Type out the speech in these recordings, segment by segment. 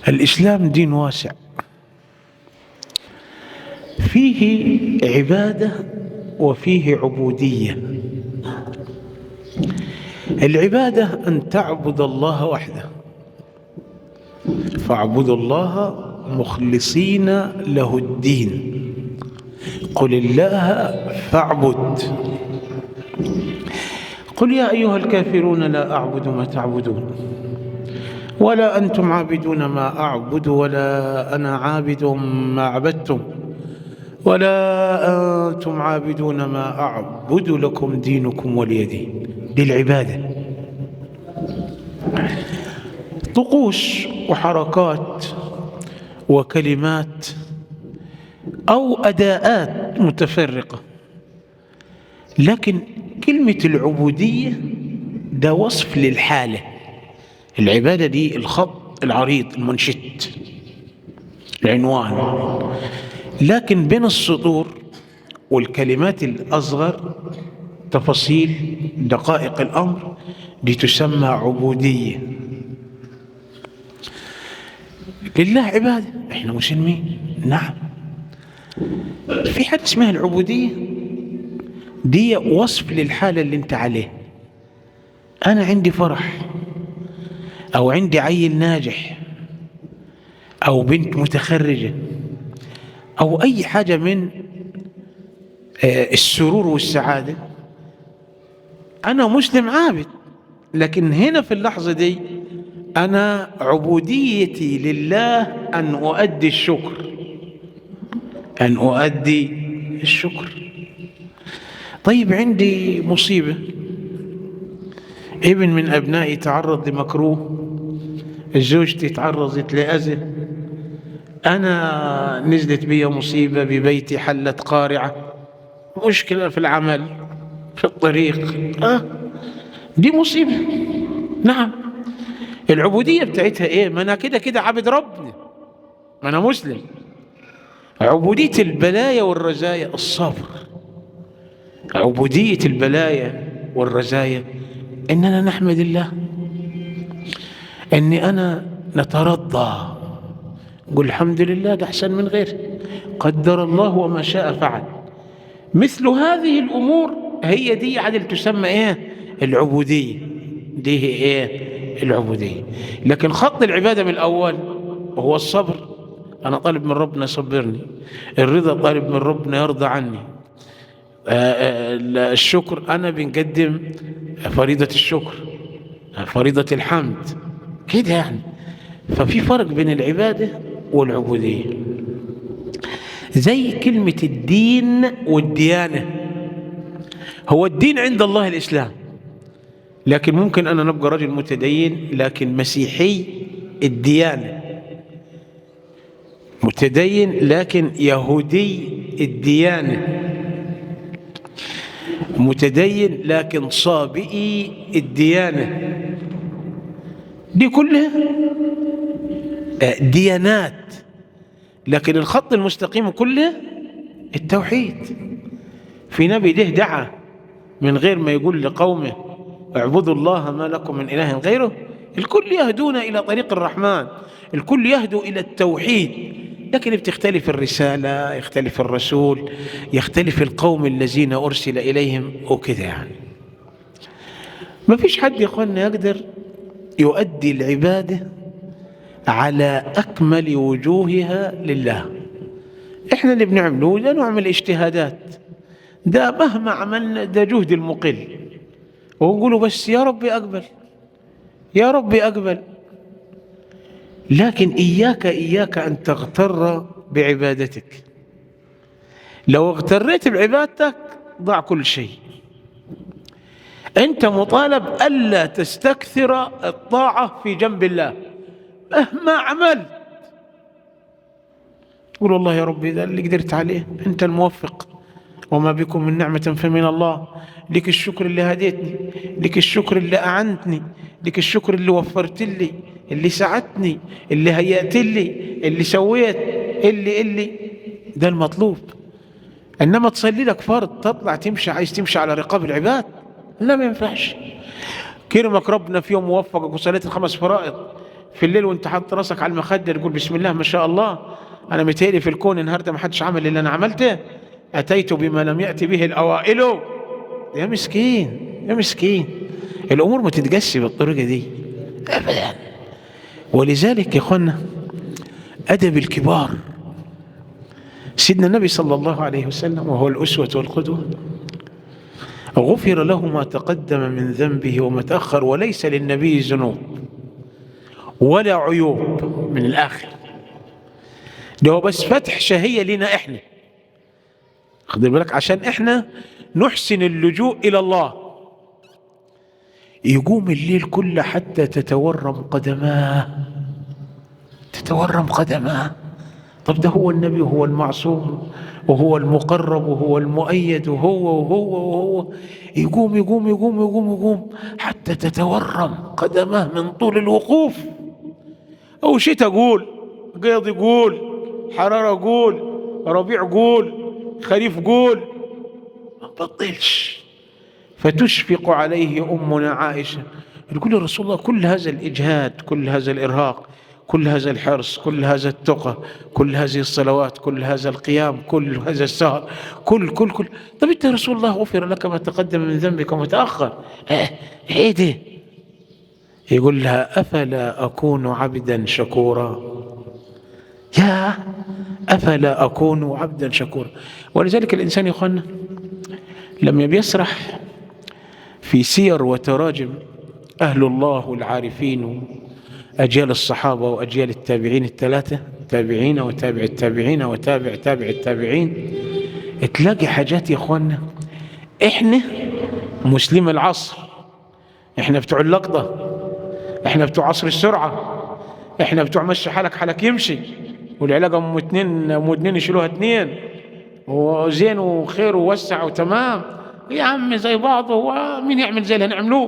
الإسلام دين واسع فيه عبادة وفيه عبودية العبادة أن تعبد الله وحده فاعبدوا الله مخلصين له الدين قل الله فاعبد قل يا أيها الكافرون لا أعبد ما تعبدون ولا أنتم عابدون ما أعبد ولا أنا عابد ما عبدتم ولا أنتم عابدون ما أعبد لكم دينكم ولي دين دي العبادة طقوس وحركات وكلمات أو أداءات متفرقة لكن كلمة العبودية ده وصف للحالة العبادة دي الخط العريض المنشد العنوان لكن بين السطور والكلمات الأصغر تفاصيل دقائق الأمر دي تسمى عبودية لله عبادة احنا مسلمين نعم في حاجة اسمها العبودية دي وصف للحالة اللي انت عليه أنا عندي فرح أو عندي عيل ناجح أو بنت متخرجة أو أي حاجة من السرور والسعادة أنا مسلم عابد لكن هنا في اللحظة دي أنا عبوديتي لله أن أؤدي الشكر أن أؤدي الشكر طيب عندي مصيبة ابن من أبنائي تعرض لمكروه زوجتي تعرضت لأذى أنا نزلت بي مصيبة ببيتي حلت قارعة مشكلة في العمل في الطريق آه دي مصيبة نعم العبودية بتاعتها ايه ما انا كده كده عبد ربنا ما انا مسلم عبودية البلايا والرزايا الصبر عبودية البلايا والرزايا اننا نحمد الله اني انا نترضى نقول الحمد لله ده احسن من غيره قدر الله وما شاء فعل مثل هذه الامور هي دي عدل تسمى ايه العبوديه دي هي ايه العبوديه لكن خط العباده من الاول هو الصبر انا طالب من ربنا يصبرني الرضا طالب من ربنا يرضى عني الشكر انا بنقدم فريضه الشكر فريضه الحمد كده يعني ففي فرق بين العباده والعبوديه زي كلمه الدين والديانه هو الدين عند الله الاسلام لكن ممكن انا نبقى رجل متدين لكن مسيحي الديانه متدين لكن يهودي الديانه متدين لكن صابئي الديانه دي كلها ديانات لكن الخط المستقيم كله التوحيد في نبي ده دعا من غير ما يقول لقومه اعبدوا الله ما لكم من اله غيره الكل يهدون الى طريق الرحمن الكل يهدو الى التوحيد لكن بتختلف الرساله يختلف الرسول يختلف القوم الذين ارسل اليهم وكذا يعني ما فيش حد يا اخوانا يقدر يؤدي العباده على اكمل وجوهها لله احنا اللي بنعمله ده نوع من الاجتهادات ده مهما عملنا ده جهد المقل ونقولوا بس يا ربي أقبل يا ربي أقبل لكن إياك إياك أن تغتر بعبادتك لو اغتريت بعبادتك ضاع كل شيء أنت مطالب ألا تستكثر الطاعة في جنب الله مهما عملت تقول والله يا ربي ده اللي قدرت عليه أنت الموفق وما بكم من نعمة فمن الله لك الشكر اللي هديتني لك الشكر اللي أعنتني لك الشكر اللي وفرت لي اللي ساعدتني اللي هيأت لي اللي سويت اللي اللي ده المطلوب إنما تصلي لك فرض تطلع تمشي عايز تمشي على رقاب العباد لا ما ينفعش كرمك ربنا في يوم وفقك وصليت الخمس فرائض في الليل وانت حاطط راسك على المخدة تقول بسم الله ما شاء الله انا متهيألي في الكون النهارده ما حدش عمل اللي انا عملته اتيت بما لم يأتي به الاوائل يا مسكين يا مسكين الامور ما تتقسي بالطريقة دي ابدا ولذلك يا اخوانا ادب الكبار سيدنا النبي صلى الله عليه وسلم وهو الاسوة والقدوة غفر له ما تقدم من ذنبه وما تأخر وليس للنبي ذنوب ولا عيوب من الآخر ده هو بس فتح شهية لنا إحنا خد بالك عشان إحنا نحسن اللجوء إلى الله يقوم الليل كله حتى تتورم قدماه تتورم قدماه طب ده هو النبي وهو المعصوم وهو المقرب وهو المؤيد وهو وهو وهو يقوم يقوم يقوم يقوم يقوم حتى تتورم قدماه من طول الوقوف أو شتاء قول قيض قول حرارة قول ربيع قول خريف قول ما بطلش فتشفق عليه أمنا عائشة تقول يا رسول الله كل هذا الإجهاد كل هذا الإرهاق كل هذا الحرص كل هذا التقى كل هذه الصلوات كل هذا القيام كل هذا السهر كل كل كل طب انت يا رسول الله غفر لك ما تقدم من ذنبك وما تأخر اه ايه ده يقول لها أفلا أكون عبدا شكورا يا أفلا أكون عبدا شكورا ولذلك الإنسان يا أخوانا لما بيسرح في سير وتراجم أهل الله العارفين أجيال الصحابة وأجيال التابعين الثلاثة تابعين وتابع التابعين وتابع تابع التابعين تلاقي حاجات يا أخوانا إحنا مسلم العصر إحنا بتوع اللقطة إحنا بتوع عصر السرعة إحنا بتوع مشي حالك حالك يمشي والعلاقة أم اتنين أم اتنين يشيلوها اتنين وزين وخير ووسع وتمام يا عم زي بعض هو مين يعمل زي اللي هنعملوه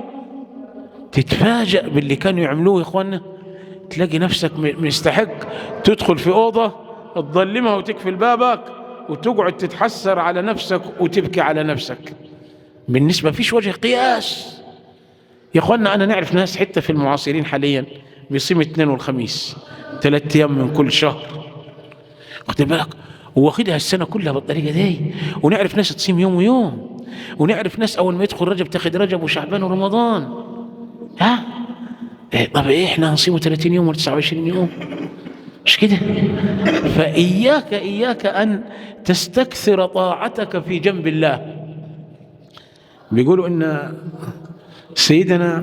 تتفاجأ باللي كانوا يعملوه يا اخوانا تلاقي نفسك مستحق تدخل في أوضة تظلمها وتقفل بابك وتقعد تتحسر على نفسك وتبكي على نفسك بالنسبة فيش وجه قياس يا اخوانا أنا نعرف ناس حتى في المعاصرين حاليا بيصيم الاثنين والخميس ثلاث أيام من كل شهر خد بالك واخدها السنة كلها بالطريقة دي ونعرف ناس تصيم يوم ويوم ونعرف ناس أول ما يدخل رجب تاخد رجب وشعبان ورمضان ها إيه طب إيه إحنا هنصيمه 30 يوم ولا 29 يوم مش كده فإياك إياك أن تستكثر طاعتك في جنب الله بيقولوا إن سيدنا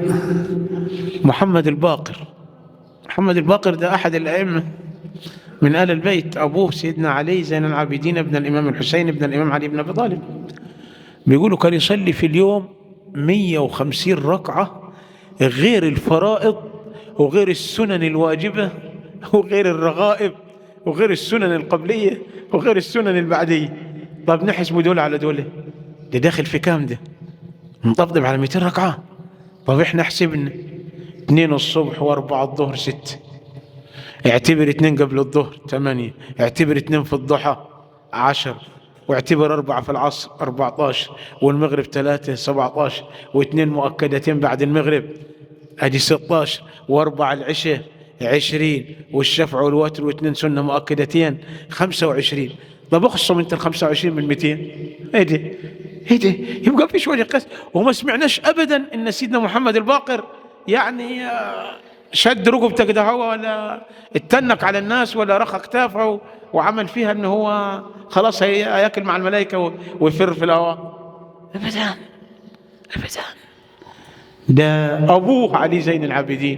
محمد الباقر محمد الباقر ده أحد الأئمة من آل البيت أبوه سيدنا علي زين العابدين ابن الإمام الحسين ابن الإمام علي بن أبي طالب بيقولوا كان يصلي في اليوم 150 ركعة غير الفرائض وغير السنن الواجبة وغير الرغائب وغير السنن القبلية وغير السنن البعدية طب نحسبوا دول على دول ده داخل في كام ده مطبطب على 200 ركعة طب احنا حسبنا اثنين الصبح واربعة الظهر ست اعتبر اثنين قبل الظهر ثمانية اعتبر اثنين في الضحى عشر واعتبر أربعة في العصر أربعة عشر والمغرب ثلاثة سبعة عشر واثنين مؤكدتين بعد المغرب أدي ستة عشر وأربعة العشاء عشرين والشفع والوتر واثنين سنة مؤكدتين خمسة وعشرين طب اخصم انت الخمسة وعشرين من مئتين ايه ده ايه ده يبقى فيش وجه قياس وما سمعناش ابدا ان سيدنا محمد الباقر يعني شد رقبته كده هو ولا اتنك على الناس ولا رخى كتافه وعمل فيها ان هو خلاص هياكل مع الملائكه ويفر في الهواء ابدا ابدا ده ابوه علي زين العابدين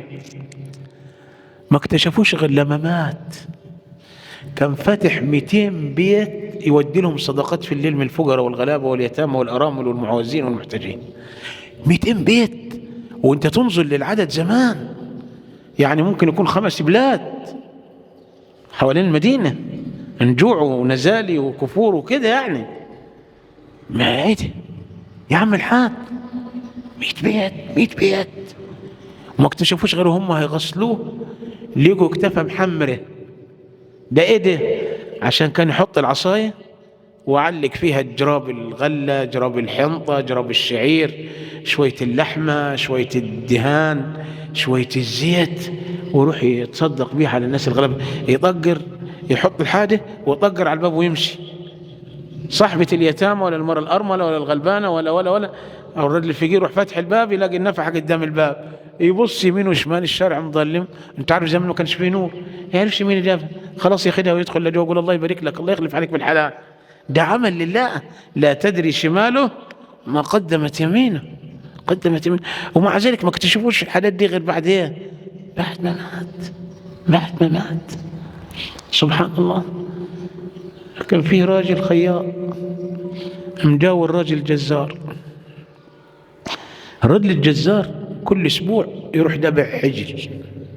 ما اكتشفوش غير لما مات كان فاتح 200 بيت يودي لهم صدقات في الليل من الفقراء والغلابه واليتامى والارامل والمعوزين والمحتاجين 200 بيت وانت تنظر للعدد زمان يعني ممكن يكون خمس بلاد حوالين المدينة نجوع ونزالي وكفور وكده يعني ما ايه ده يا عم الحاج ميت بيت ميت بيت وما اكتشفوش غير هم هيغسلوه لقوا اكتفى محمرة ده ايه ده عشان كان يحط العصاية وعلق فيها جراب الغلة جراب الحنطة جراب الشعير شوية اللحمة شوية الدهان شوية الزيت ويروح يتصدق بيها على الناس الغلابة يطقر يحط الحاجة ويطقر على الباب ويمشي صاحبة اليتامى ولا المرأة الأرملة ولا الغلبانة ولا ولا ولا أو الرجل الفقير يروح فاتح الباب يلاقي النفحة قدام الباب يبص يمين وشمال الشارع مظلم انت عارف زمان ما كانش فيه نور يعرفش مين جابها خلاص ياخدها ويدخل لجوه يقول الله يبارك لك الله يخلف عليك بالحلال ده عمل لله لا تدري شماله ما قدمت يمينه قدمت يمينه ومع ذلك ما اكتشفوش الحالات دي غير بعد ايه بعد ما مات بعد ما مات سبحان الله كان فيه راجل خياط مجاور راجل جزار الرجل الجزار كل اسبوع يروح دبع حجر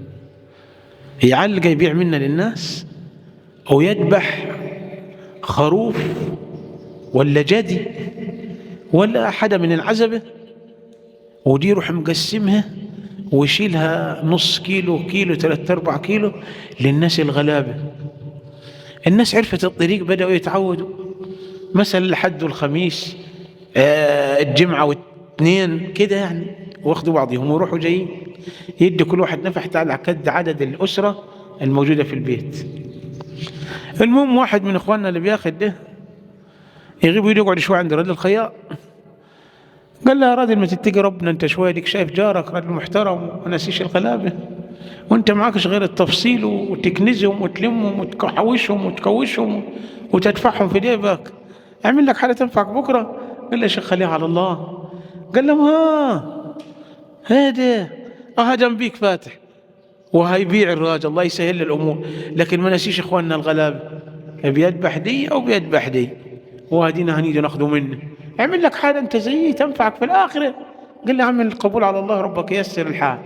يعلق يبيع منه للناس او يذبح خروف ولا جدي ولا حدا من العزبة ودي يروح مقسمها ويشيلها نص كيلو كيلو ثلاثة أربع كيلو للناس الغلابة الناس عرفت الطريق بدأوا يتعودوا مثلا الحد والخميس آه الجمعة والاثنين كده يعني واخدوا بعضهم ويروحوا جايين يدي كل واحد نفح على قد عدد الأسرة الموجودة في البيت المهم واحد من اخواننا اللي بياخد ده يغيب ويقعد شوي عند رجل الخياط قال له يا راجل ما تتقي ربنا انت شويه ديك شايف جارك راجل محترم ونسيش الغلابه وانت معكش غير التفصيل وتكنزهم وتلمهم وتحوشهم وتكوشهم وتدفعهم في جيبك اعمل لك حاجه تنفعك بكره قال له يا شيخ خليها على الله قال له ها هذا اه جنبيك فاتح وهيبيع الراجل الله يسهل الامور لكن ما نسيش اخواننا الغلابه بيذبح دي او بيذبح دي وهدينا هنيجي ناخده منه اعمل لك حاجه انت زيه تنفعك في الاخره قال له اعمل القبول على الله ربك ييسر الحال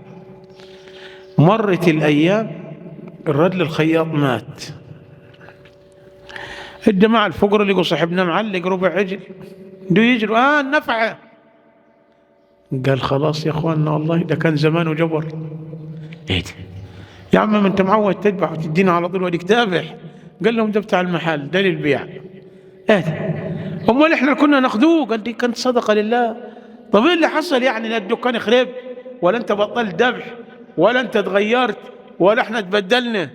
مرت الايام الرجل الخياط مات الجماعه الفقراء لقوا صاحبنا معلق ربع عجل دو يجروا اه النفعه قال خلاص يا اخواننا والله ده كان زمان وجبر ايه ده يا عم ما انت معود تذبح وتدينا على طول وديك تابح قال لهم ده بتاع المحل ده للبيع ايه ده امال احنا كنا ناخذوه قال دي كانت صدقه لله طب ايه اللي حصل يعني لا الدكان خرب ولا انت بطلت ذبح ولا انت تغيرت ولا احنا تبدلنا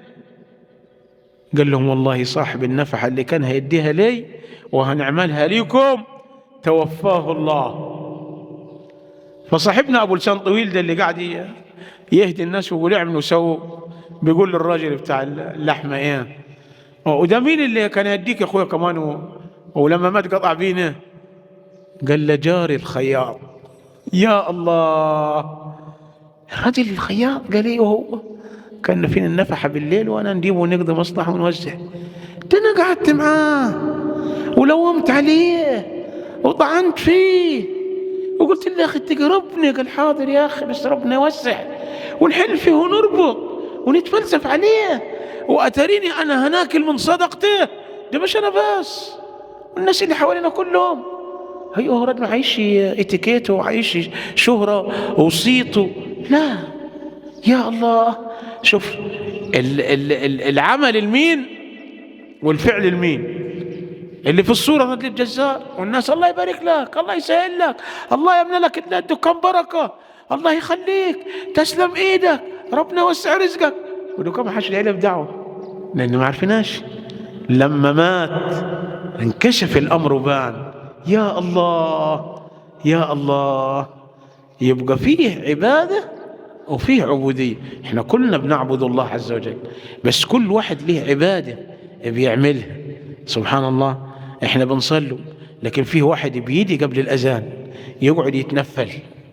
قال لهم والله صاحب النفحه اللي كان هيديها لي وهنعملها ليكم توفاه الله فصاحبنا ابو لسان طويل ده اللي قاعد يهدي الناس ويقول اعملوا وسووا بيقول للراجل بتاع اللحمه ايه وده مين اللي كان يديك يا اخويا كمان و... ولما مات قطع بينا قال له جاري الخياط يا الله الرجل الخياط قال ايه وهو كان فينا النفحه بالليل وانا نجيبه ونقضي مصلحه ونوزع ده انا قعدت معاه ولومت عليه وطعنت فيه وقلت له يا اخي اتقي ربنا قال حاضر يا اخي بس ربنا يوسع ونحل فيه ونربط ونتفلسف عليه واتريني انا هناكل من صدقته ده مش انا بس والناس اللي حوالينا كلهم هي هو رجل عايش اتيكيته وعايش شهرة وصيته لا يا الله شوف ال ال ال العمل المين والفعل المين اللي في الصورة رجل الجزار والناس الله يبارك لك الله يسهل لك الله يمنى لك الدكان بركة الله يخليك تسلم ايدك ربنا يوسع رزقك ودكان ما حدش له بدعوة لأنه ما عرفناش لما مات انكشف الأمر وبان يا الله يا الله يبقى فيه عبادة وفيه عبودية احنا كلنا بنعبد الله عز وجل بس كل واحد له عبادة بيعملها سبحان الله احنا بنصلوا لكن فيه واحد بيجي قبل الأذان يقعد يتنفل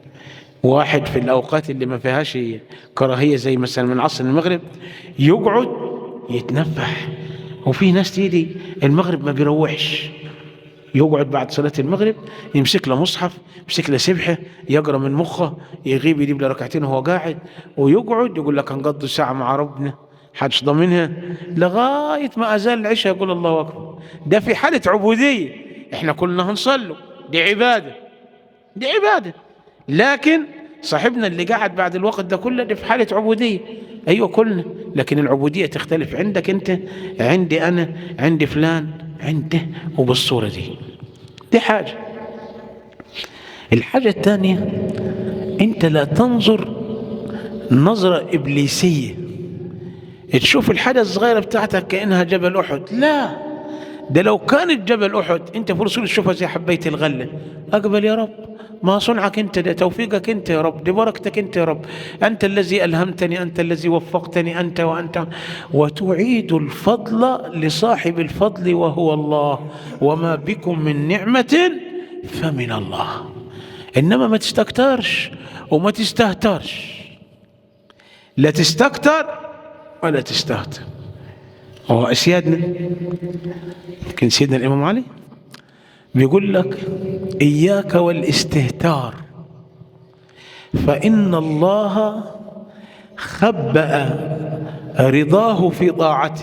واحد في الأوقات اللي ما فيهاش كراهية زي مثلا من عصر المغرب يقعد يتنفح وفي ناس تيجي المغرب ما بيروحش يقعد بعد صلاة المغرب يمسك له مصحف يمسك له سبحة يقرأ من مخه يغيب يجيب له ركعتين وهو قاعد ويقعد يقول لك هنقضي ساعة مع ربنا حدش ضامنها لغاية ما أزال العشاء يقول الله أكبر ده في حالة عبودية احنا كلنا هنصلوا دي عبادة دي عبادة لكن صاحبنا اللي قاعد بعد الوقت ده كله ده في حالة عبودية أيوة كلنا لكن العبودية تختلف عندك أنت عندي أنا عندي فلان عنده وبالصورة دي دي حاجة الحاجة الثانية أنت لا تنظر نظرة إبليسية تشوف الحاجة الصغيرة بتاعتك كأنها جبل أحد لا ده لو كانت جبل أحد أنت في رسول تشوفها زي حبية الغلة أقبل يا رب ما صنعك أنت ده توفيقك أنت يا رب دي بركتك أنت يا رب أنت الذي ألهمتني أنت الذي وفقتني أنت وأنت وتعيد الفضل لصاحب الفضل وهو الله وما بكم من نعمة فمن الله إنما ما تستكترش وما تستهترش لا تستكتر ولا تستهتر هو أسيادنا يمكن سيدنا الإمام علي بيقول لك إياك والاستهتار فإن الله خبأ رضاه في طاعته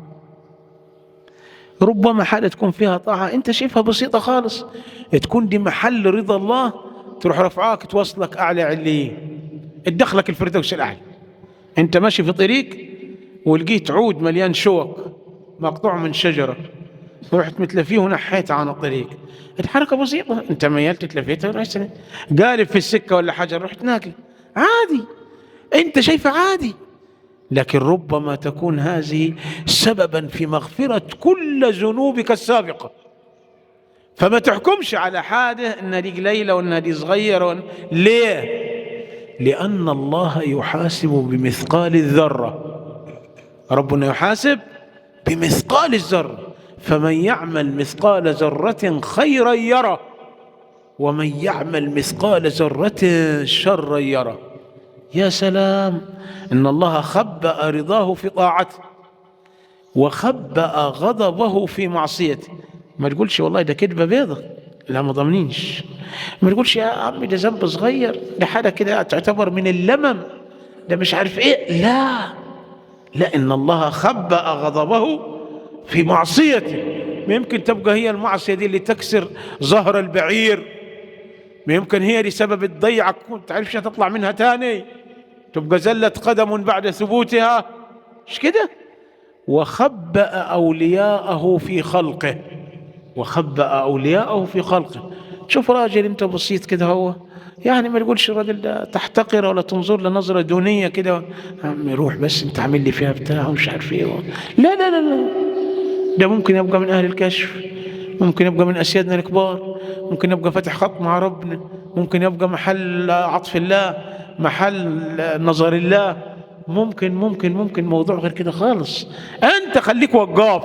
ربما حاجة تكون فيها طاعة أنت شايفها بسيطة خالص تكون دي محل رضا الله تروح رفعاك توصلك أعلى عليين تدخلك الفردوس الأعلى أنت ماشي في طريق ولقيت عود مليان شوك مقطوع من شجرة رحت متلفيه ونحيت عن الطريق الحركة بسيطة أنت ميلت تلفيت قالب في السكة ولا حاجة رحت ناكل عادي أنت شايفه عادي لكن ربما تكون هذه سببا في مغفرة كل ذنوبك السابقة فما تحكمش على حاجة انها دي قليلة وانها دي صغيرة وإن... ليه؟ لأن الله يحاسب بمثقال الذرة ربنا يحاسب بمثقال الذرة فمن يعمل مثقال ذرة خيرا يره ومن يعمل مثقال ذرة شرا يره يا سلام إن الله خبأ رضاه في طاعته وخبأ غضبه في معصيته ما تقولش والله ده كذبة بيضة لا ما ضمنينش ما تقولش يا عمي ده ذنب صغير ده حاجة كده تعتبر من اللمم ده مش عارف ايه لا لا إن الله خبأ غضبه في معصيته ما يمكن تبقى هي المعصية دي اللي تكسر ظهر البعير ما يمكن هي لسبب تضيعك ما تعرفش تطلع منها تاني تبقى زلت قدم بعد ثبوتها مش كده وخبأ أولياءه في خلقه وخبأ أولياءه في خلقه شوف راجل انت بسيط كده هو يعني ما تقولش الراجل ده تحتقره ولا تنظر له نظرة دونية كده عم روح بس انت عامل لي فيها بتاع ومش عارف ايه لا لا لا لا ده ممكن يبقى من أهل الكشف ممكن يبقى من أسيادنا الكبار ممكن يبقى فاتح خط مع ربنا ممكن يبقى محل عطف الله محل نظر الله ممكن ممكن ممكن موضوع غير كده خالص أنت خليك وقاف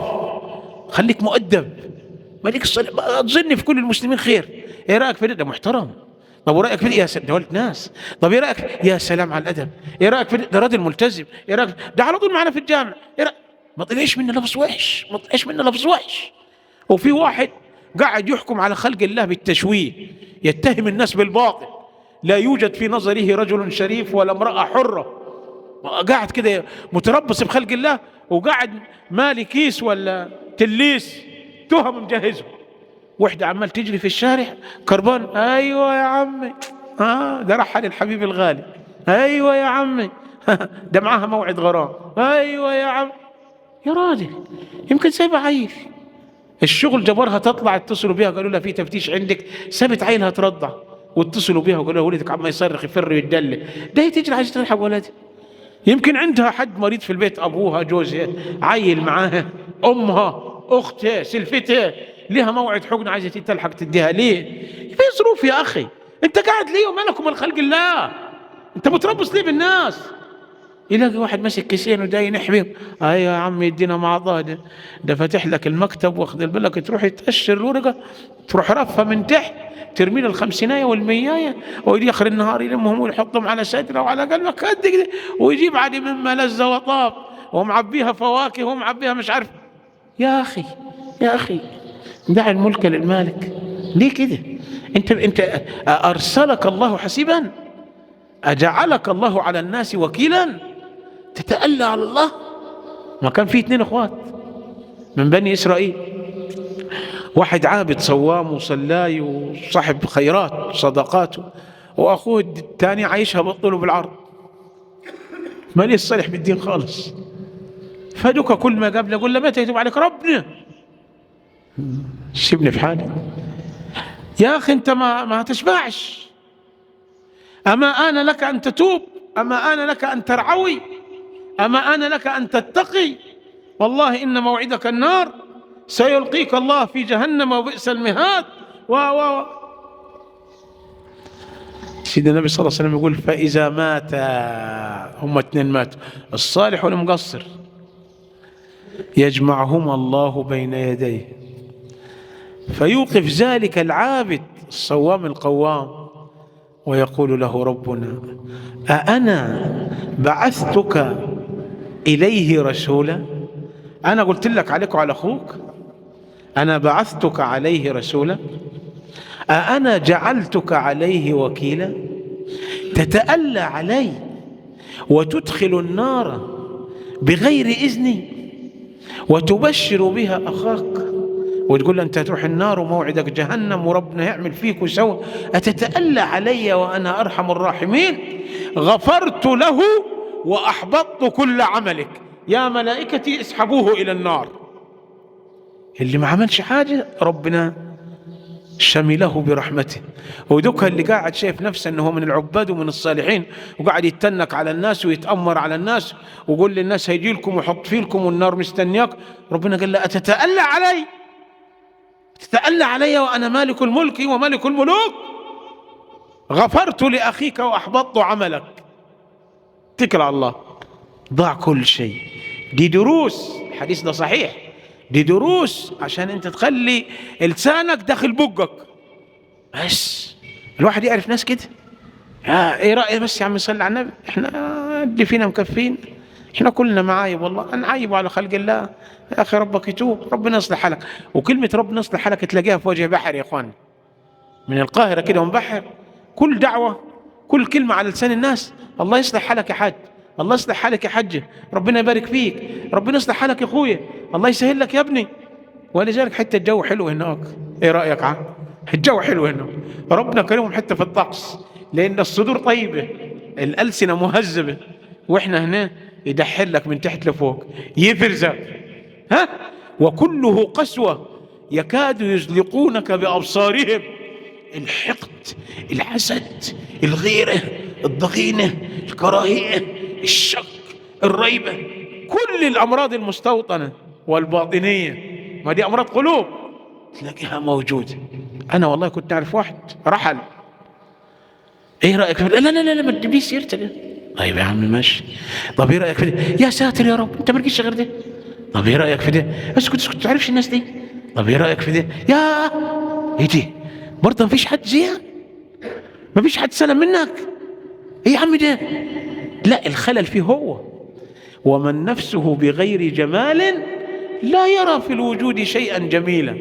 خليك مؤدب مالك تظن في كل المسلمين خير ايه رايك في ده, ده محترم طب ورايك في يا سلام ده ولد ناس طب ايه رايك يا سلام على الادب ايه رايك في ده راجل ملتزم ايه رايك ده على طول معنا في الجامع ايه رأيك؟ ما طلعش منه لفظ وحش ما طلعش منه لفظ وحش وفي واحد قاعد يحكم على خلق الله بالتشويه يتهم الناس بالباطل لا يوجد في نظره رجل شريف ولا امرأة حرة قاعد كده متربص بخلق الله وقاعد مالي كيس ولا تليس تهم مجهزه وحدة عمال تجري في الشارع كربان ايوه يا عمي اه ده رحل الحبيب الغالي ايوه يا عمي ده معاها موعد غرام ايوه يا عم يا راجل يمكن سايبه عيل الشغل جبرها تطلع اتصلوا بيها قالوا لها في تفتيش عندك سابت عيلها ترضع واتصلوا بيها وقالوا لها ولدك عم يصرخ يفر ويتدلى ده هي تجري عايزه تلحق ولدها يمكن عندها حد مريض في البيت ابوها جوزها عيل معاها امها اختها سلفتها لها موعد حقن عايزه تلحق تديها ليه؟ في ظروف يا اخي انت قاعد ليه ومالكم الخلق الله انت متربص ليه بالناس يلاقي واحد ماسك كيسين وجاي نحبي ايوه يا عم يدينا مع ده ده فاتح لك المكتب واخد بالك تروح تأشر الورقه تروح رفها من تحت ترمي له الخمسينايه والميايه ويجي اخر النهار يلمهم ويحطهم على صدره وعلى قلبك قد كده ويجيب عادي مما لذ وطاب ومعبيها فواكه ومعبيها مش عارف يا اخي يا اخي دع الملك للمالك ليه كده انت انت ارسلك الله حسيبا اجعلك الله على الناس وكيلا تتألى على الله ما كان في اتنين اخوات من بني اسرائيل واحد عابد صوام وصلاي وصاحب خيرات صدقاته واخوه الثاني عايشها بالطول وبالعرض ماليش صالح بالدين خالص فدوك كل ما قابله يقول له متى يتوب عليك ربنا سيبني في حالي يا أخي أنت ما, ما تشبعش أما آن لك أن تتوب أما آن لك أن ترعوي أما آن لك أن تتقي والله إن موعدك النار سيلقيك الله في جهنم وبئس المهاد و و سيدنا النبي صلى الله عليه وسلم يقول فإذا مات هم اثنين ماتوا الصالح والمقصر يجمعهما الله بين يديه فيوقف ذلك العابد الصوام القوام ويقول له ربنا أأنا بعثتك إليه رسولا أنا قلت لك عليك وعلى أخوك أنا بعثتك عليه رسولا أأنا جعلتك عليه وكيلا تتألى علي وتدخل النار بغير إذني وتبشر بها أخاك وتقول له أنت تروح النار وموعدك جهنم وربنا يعمل فيك وسوى أتتألى علي وأنا أرحم الراحمين غفرت له وأحبطت كل عملك يا ملائكتي اسحبوه إلى النار اللي ما عملش حاجة ربنا شمله برحمته ودوك اللي قاعد شايف نفسه انه هو من العباد ومن الصالحين وقاعد يتنك على الناس ويتأمر على الناس ويقول للناس هيجي لكم ويحط فيكم والنار مستنياك ربنا قال له أتتألى علي تتألى علي وأنا مالك الملك وملك الملوك غفرت لأخيك وأحبطت عملك اتكل على الله ضاع كل شيء دي دروس الحديث ده صحيح دي دروس عشان انت تخلي لسانك داخل بقك بس الواحد يعرف ناس كده يا ايه رأيك بس يا عم صلي على النبي احنا اللي فينا مكفين احنا كلنا معايب والله نعايب على خلق الله يا اخي ربك يتوب ربنا يصلح حالك وكلمة ربنا يصلح حالك تلاقيها في وجه بحر يا اخوان من القاهرة كده ومبحر كل دعوة كل كلمة على لسان الناس الله يصلح حالك يا حاج الله يصلح حالك يا حجة ربنا يبارك فيك ربنا يصلح حالك يا اخويا الله يسهل لك يا ابني ولذلك حتى الجو حلو هناك ايه رايك عم الجو حلو هناك ربنا كريم حتى في الطقس لان الصدور طيبه الالسنه مهذبه واحنا هنا يدحر لك من تحت لفوق يفرزك ها وكله قسوه يكاد يزلقونك بابصارهم الحقد الحسد الغيره الضغينه الكراهيه الشك الريبه كل الامراض المستوطنه والباطنيه ما دي امراض قلوب تلاقيها موجوده انا والله كنت اعرف واحد رحل ايه رايك في لا لا لا لا ما تجيبليش سيرته ده طيب يا عم ماشي طب ايه رايك في ده يا ساتر يا رب انت ما لقيتش غير ده طب ايه رايك في ده اسكت اسكت تعرفش الناس دي طب ايه رايك في ده يا ايه دي برضه ما فيش حد زيها ما فيش حد سلم منك ايه يا عم ده لا الخلل فيه هو ومن نفسه بغير جمال لا يرى في الوجود شيئا جميلا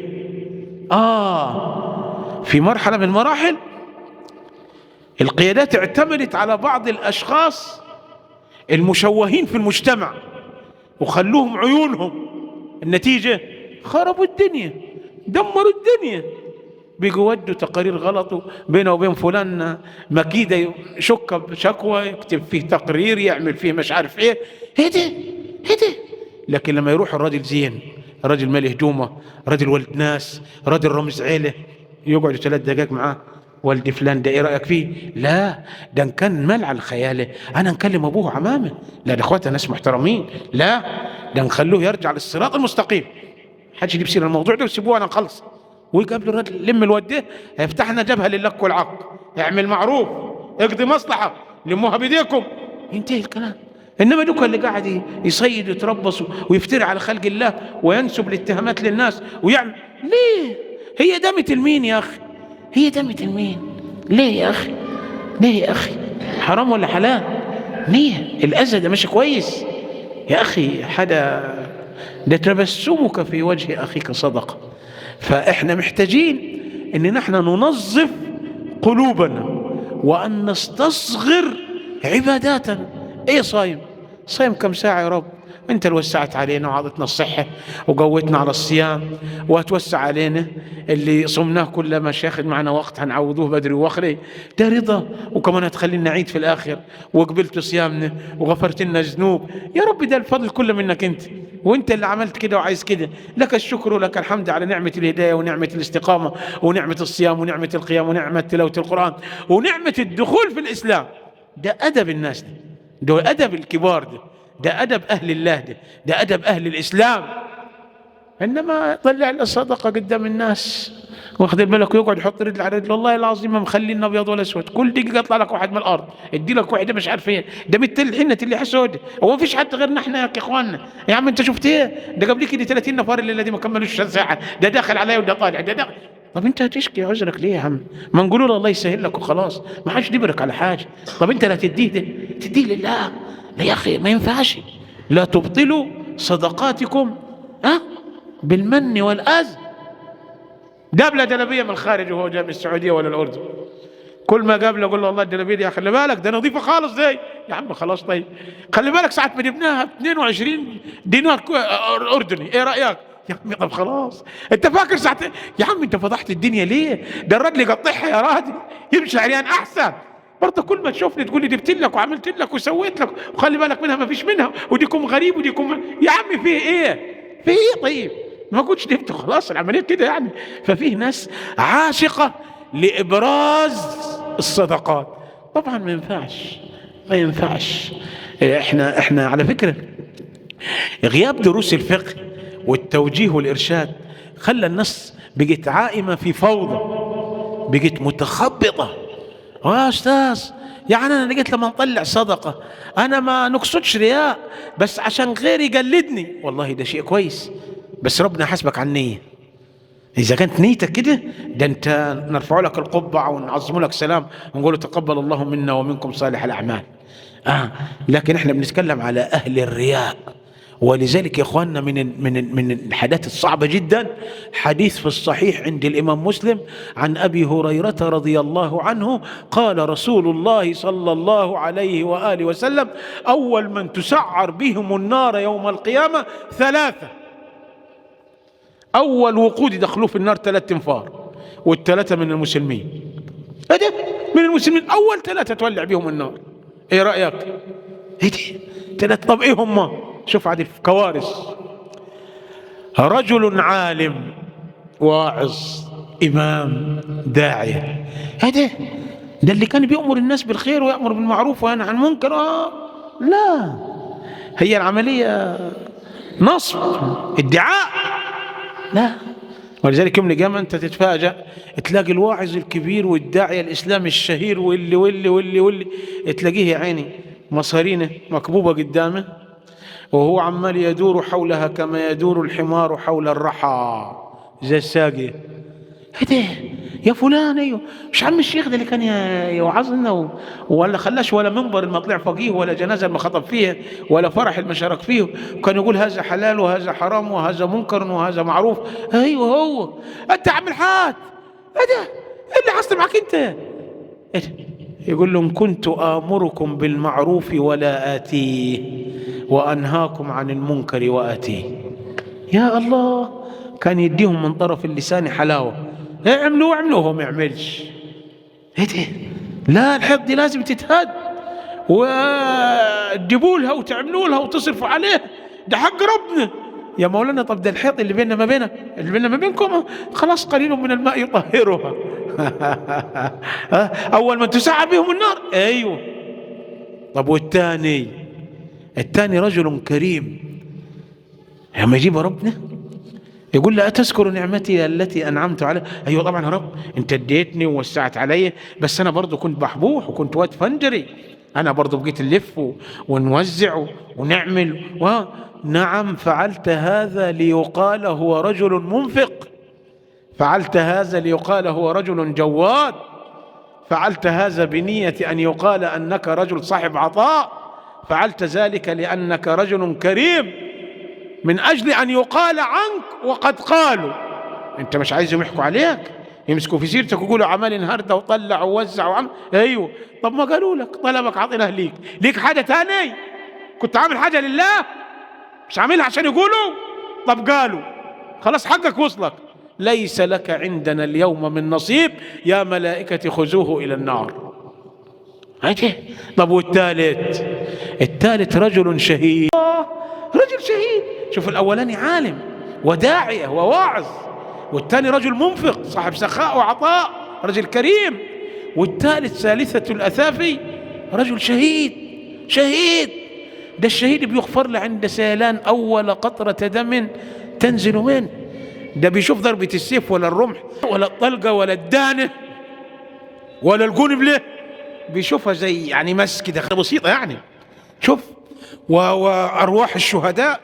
آه في مرحلة من المراحل القيادات اعتمدت على بعض الأشخاص المشوهين في المجتمع وخلوهم عيونهم النتيجة خربوا الدنيا دمروا الدنيا بيجوا ودوا تقارير غلط بينه وبين فلان مكيدة شك بشكوى يكتب فيه تقرير يعمل فيه مش عارف ايه ايه ده ايه ده لكن لما يروح الراجل زين راجل مالي هجومه راجل ولد ناس راجل رمز عيله يقعدوا ثلاث دقائق معاه والدي فلان ده ايه رايك فيه؟ لا ده ان كان مال على خياله انا نكلم ابوه عمامه لا ده اخواته ناس محترمين لا ده نخلوه يرجع للصراط المستقيم حدش يجيب سيره الموضوع ده وسيبوه انا نخلص ويقابلوا الراجل لم الود ده هيفتح لنا جبهه للك والعق اعمل معروف اقضي مصلحه لموها بايديكم ينتهي الكلام انما دوك اللي قاعد يصيد ويتربص ويفتري على خلق الله وينسب الاتهامات للناس ويعمل ليه هي دمة المين يا اخي هي دمة المين ليه يا اخي ليه يا اخي حرام ولا حلال ليه الاذى ده مش كويس يا اخي حدا ده تبسمك في وجه اخيك صدقه فاحنا محتاجين ان نحن ننظف قلوبنا وان نستصغر عباداتنا ايه صايم صايم كم ساعة يا رب انت اللي وسعت علينا وعطتنا الصحة وقوتنا على الصيام وهتوسع علينا اللي صمناه كل ما ياخذ معنا وقت هنعوضوه بدري واخري ده رضا وكمان هتخلينا نعيد في الاخر وقبلت صيامنا وغفرت لنا الذنوب يا رب ده الفضل كله منك انت وانت اللي عملت كده وعايز كده لك الشكر ولك الحمد على نعمة الهداية ونعمة الاستقامة ونعمة الصيام ونعمة القيام ونعمة تلاوة القرآن ونعمة الدخول في الإسلام ده أدب الناس ده ده أدب الكبار ده ده أدب أهل الله ده ده أدب أهل الإسلام إنما طلع الصدقة قدام الناس واخد بالك ويقعد يحط رجل على رجل والله العظيم ما مخلينا ابيض ولا اسود كل دقيقه يطلع لك واحد من الارض ادي لك واحده مش عارف ايه ده مثل الحنه اللي حسود هو ما فيش حد غيرنا احنا يا اخواننا يا عم انت شفت ايه ده قبل كده 30 نفر الليله دي ما كملوش ساعه ده داخل عليا وده طالع ده داخل طب انت هتشكي عذرك ليه يا عم ما نقول له الله يسهل لك وخلاص ما حدش يبرك على حاجه طب انت لا تديه ده تديه لله لا يا اخي ما ينفعش لا تبطلوا صدقاتكم ها بالمن والاذى جاب له جلبيه من الخارج وهو جاي من السعوديه ولا الاردن كل ما قابله اقول له والله الجلبيه دي يا خلي بالك ده نظيفه خالص دي يا عم خلاص طيب خلي بالك ساعه ما جبناها ب 22 دينار كو- اردني ايه رايك؟ يا عمي طب خلاص انت فاكر ساعه يا عم انت فضحت الدنيا ليه؟ ده الراجل يقطعها يا راجل يمشي عريان احسن برضه كل ما تشوفني تقول لي جبت لك وعملت لك وسويت لك وخلي بالك منها ما فيش منها وديكم غريب وديكم يا عمي فيه ايه؟ فيه ايه طيب؟ ما كنتش نبت خلاص العمليه كده يعني ففيه ناس عاشقه لابراز الصدقات طبعا ما ينفعش ما ينفعش احنا احنا على فكره غياب دروس الفقه والتوجيه والارشاد خلى الناس بقت عائمه في فوضى بقت متخبطه يا استاذ يعني انا لقيت لما نطلع صدقه انا ما نقصدش رياء بس عشان غيري يقلدني والله ده شيء كويس بس ربنا يحاسبك على النيه إذا كانت نيتك كده ده أنت نرفع لك القبعة ونعظم لك سلام ونقول تقبل الله منا ومنكم صالح الأعمال آه لكن احنا بنتكلم على أهل الرياء ولذلك يا اخواننا من ال- من ال- من الحاجات الصعبه جدا حديث في الصحيح عند الامام مسلم عن ابي هريره رضي الله عنه قال رسول الله صلى الله عليه واله وسلم اول من تسعر بهم النار يوم القيامه ثلاثه أول وقود يدخلوه في النار ثلاث تنفار والثلاثة من المسلمين هذا من المسلمين أول ثلاثة تولع بهم النار إيه رأيك؟ إيه دي؟ ثلاث طب إيه هم؟ شوف عاد كوارث رجل عالم واعظ إمام داعية هذا ده اللي كان بيأمر الناس بالخير ويأمر بالمعروف وينهى عن المنكر آه. لا هي العملية نصب ادعاء لا ولذلك يوم القيامة أنت تتفاجأ تلاقي الواعظ الكبير والداعية الإسلامي الشهير واللي واللي واللي واللي تلاقيه يا عيني مصارينه مكبوبة قدامه وهو عمال يدور حولها كما يدور الحمار حول الرحى زي الساقية هده يا فلان ايوه مش عم الشيخ ده اللي كان ي- يوعظنا و- ولا خلاش ولا منبر المطلع فقيه ولا جنازه ما خطب فيها ولا فرح اللي ما شارك فيه وكان يقول هذا حلال وهذا حرام وهذا منكر وهذا معروف ايوه هو انت عم الحاج ايه ده ايه اللي حصل معك انت ايه ده؟ يقول لهم كنت امركم بالمعروف ولا اتيه وانهاكم عن المنكر واتيه يا الله كان يديهم من طرف اللسان حلاوة اعملوا اعملوا هو ما يعملش ايه ده لا الحق دي لازم تتهد وتجيبوا لها وتعملوا لها وتصرفوا عليه ده حق ربنا يا مولانا طب ده الحيط اللي بيننا ما بينك اللي بيننا ما بينكم خلاص قليل من الماء يطهرها اول من تسعى بهم النار ايوه طب والثاني الثاني رجل كريم لما يجيب ربنا يقول لا أتذكر نعمتي التي أنعمت عليها أيوة طبعا يا رب أنت اديتني ووسعت علي بس أنا برضو كنت بحبوح وكنت واد فنجري أنا برضو بقيت نلف و- ونوزع ونعمل و... نعم فعلت هذا ليقال هو رجل منفق فعلت هذا ليقال هو رجل جواد فعلت هذا بنية أن يقال أنك رجل صاحب عطاء فعلت ذلك لأنك رجل كريم من أجل أن يقال عنك وقد قالوا أنت مش عايزهم يحكوا عليك يمسكوا في سيرتك ويقولوا عمل النهارده وطلع ووزع وعمل ايوه طب ما قالوا لك طلبك عطيناه ليك ليك حاجه تاني كنت عامل حاجه لله مش عاملها عشان يقولوا طب قالوا خلاص حقك وصلك ليس لك عندنا اليوم من نصيب يا ملائكة خذوه إلى النار عجيب طب والثالث الثالث رجل شهيد آه، رجل شهيد شوف الأولاني عالم وداعية وواعظ والثاني رجل منفق صاحب سخاء وعطاء رجل كريم والثالث ثالثة الأثافي رجل شهيد شهيد ده الشهيد بيغفر له عند سيلان أول قطرة دم تنزل منه ده بيشوف ضربة السيف ولا الرمح ولا الطلقة ولا الدانة ولا الجنب له بيشوفها زي يعني مس كده بسيطة يعني شوف و- وأرواح الشهداء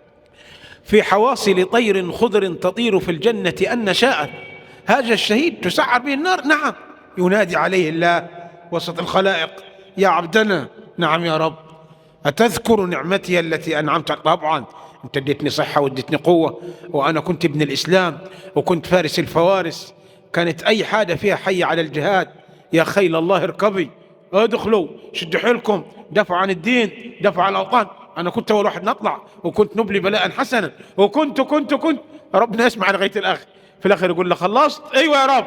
في حواصل طير خضر تطير في الجنة أن شاءت هذا الشهيد تسعر به النار نعم ينادي عليه الله وسط الخلائق يا عبدنا نعم يا رب أتذكر نعمتي التي أنعمت طبعا أنت اديتني صحة واديتني قوة وأنا كنت ابن الإسلام وكنت فارس الفوارس كانت أي حاجة فيها حي على الجهاد يا خيل الله اركبي ادخلوا شدوا حيلكم دفعوا عن الدين دفعوا عن الأوطان أنا كنت أول واحد نطلع وكنت نبلي بلاء حسنا وكنت كنت كنت ربنا يسمع لغاية الآخر في الآخر يقول له خلصت أيوة يا رب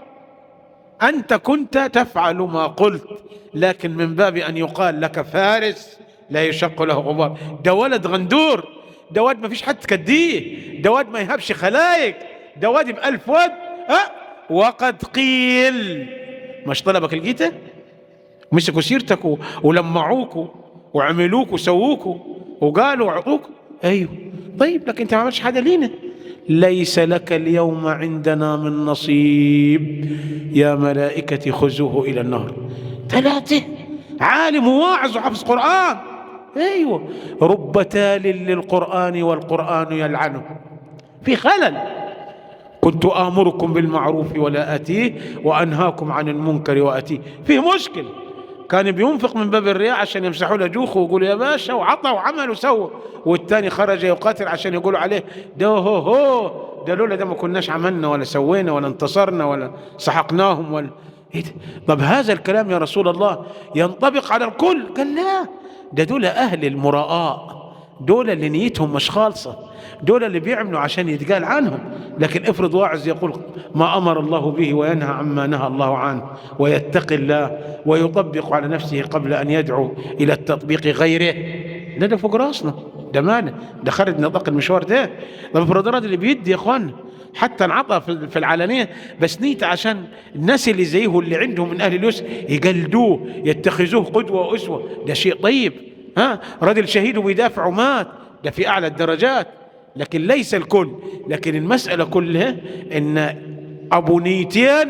أنت كنت تفعل ما قلت لكن من باب أن يقال لك فارس لا يشق له غبار ده ولد غندور ده واد ما فيش حد كديه ده واد ما يهبش خلايق ده واد بألف واد أه؟ وقد قيل مش طلبك لقيته مسكوا سيرتك و- ولمعوك وعملوك وسووك وقالوا وعطوك ايوه طيب لكن انت ما عملتش حاجه لينا ليس لك اليوم عندنا من نصيب يا ملائكة خذوه إلى النار ثلاثة عالم وواعظ وحفظ قرآن أيوة رب تال للقرآن والقرآن يلعنه في خلل كنت آمركم بالمعروف ولا أتيه وأنهاكم عن المنكر وأتيه فيه مشكل كان بينفق من باب الرياء عشان يمسحوا له جوخه ويقولوا يا باشا وعطى وعمل وسوى والتاني خرج يقاتل عشان يقولوا عليه ده هو هو ده لولا ده ما كناش عملنا ولا سوينا ولا انتصرنا ولا سحقناهم ولا إيه ده؟ طب هذا الكلام يا رسول الله ينطبق على الكل قال لا ده دول أهل المراءة دول اللي نيتهم مش خالصة دول اللي بيعملوا عشان يتقال عنهم لكن افرض واعظ يقول ما أمر الله به وينهى عما نهى الله عنه ويتقي الله ويطبق على نفسه قبل أن يدعو إلى التطبيق غيره ده ده فوق راسنا ده مانا ده خارج نطاق المشوار ده طب افرض الراجل اللي بيدي يا اخوانا حتى انعطى في في العلانية بس نيته عشان الناس اللي زيه اللي عندهم من أهل اليسر يقلدوه يتخذوه قدوة وأسوة ده شيء طيب ها رجل شهيد وبيدافع ومات ده في أعلى الدرجات لكن ليس الكل لكن المسألة كلها إن أبو نيتين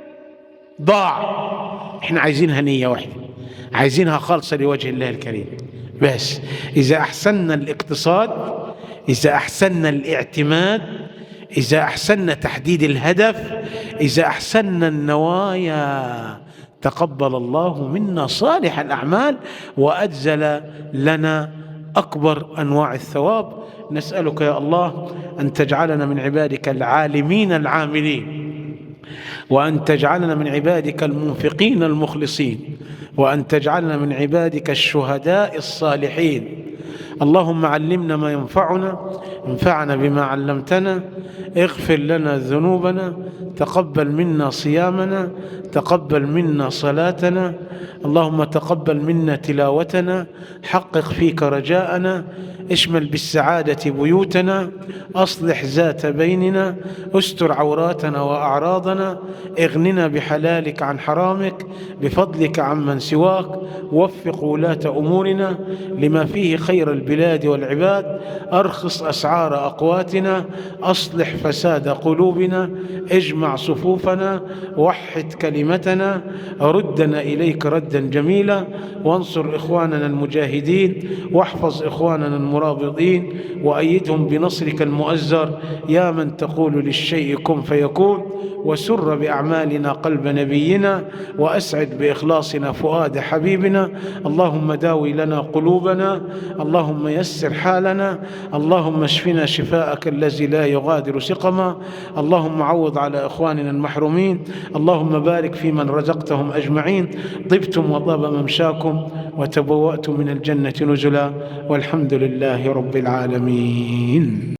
ضاع احنا عايزينها نية واحدة عايزينها خالصة لوجه الله الكريم بس إذا أحسننا الاقتصاد إذا أحسننا الاعتماد إذا أحسننا تحديد الهدف إذا أحسننا النوايا تقبل الله منا صالح الأعمال وأجزل لنا أكبر أنواع الثواب نسألك يا الله أن تجعلنا من عبادك العالمين العاملين وأن تجعلنا من عبادك المنفقين المخلصين وأن تجعلنا من عبادك الشهداء الصالحين اللهم علمنا ما ينفعنا انفعنا بما علمتنا اغفر لنا ذنوبنا تقبل منا صيامنا تقبل منا صلاتنا اللهم تقبل منا تلاوتنا حقق فيك رجاءنا اشمل بالسعادة بيوتنا أصلح ذات بيننا استر عوراتنا وأعراضنا اغننا بحلالك عن حرامك بفضلك عمن سواك وفق ولاة أمورنا لما فيه خير البلاد والعباد أرخص أسعار أقواتنا أصلح فساد قلوبنا اجمع صفوفنا وحد كلمتنا ردنا إليك ردا جميلا وانصر إخواننا المجاهدين واحفظ إخواننا المرابطين وأيدهم بنصرك المؤزر يا من تقول للشيء كن فيكون وسر بأعمالنا قلب نبينا وأسعد بإخلاصنا فؤاد حبيبنا اللهم داوي لنا قلوبنا اللهم اللهم يسر حالنا اللهم اشفنا شفاءك الذي لا يغادر سقما اللهم عوض على إخواننا المحرومين اللهم بارك في من رزقتهم أجمعين طبتم وطاب ممشاكم وتبوأتم من الجنة نزلا والحمد لله رب العالمين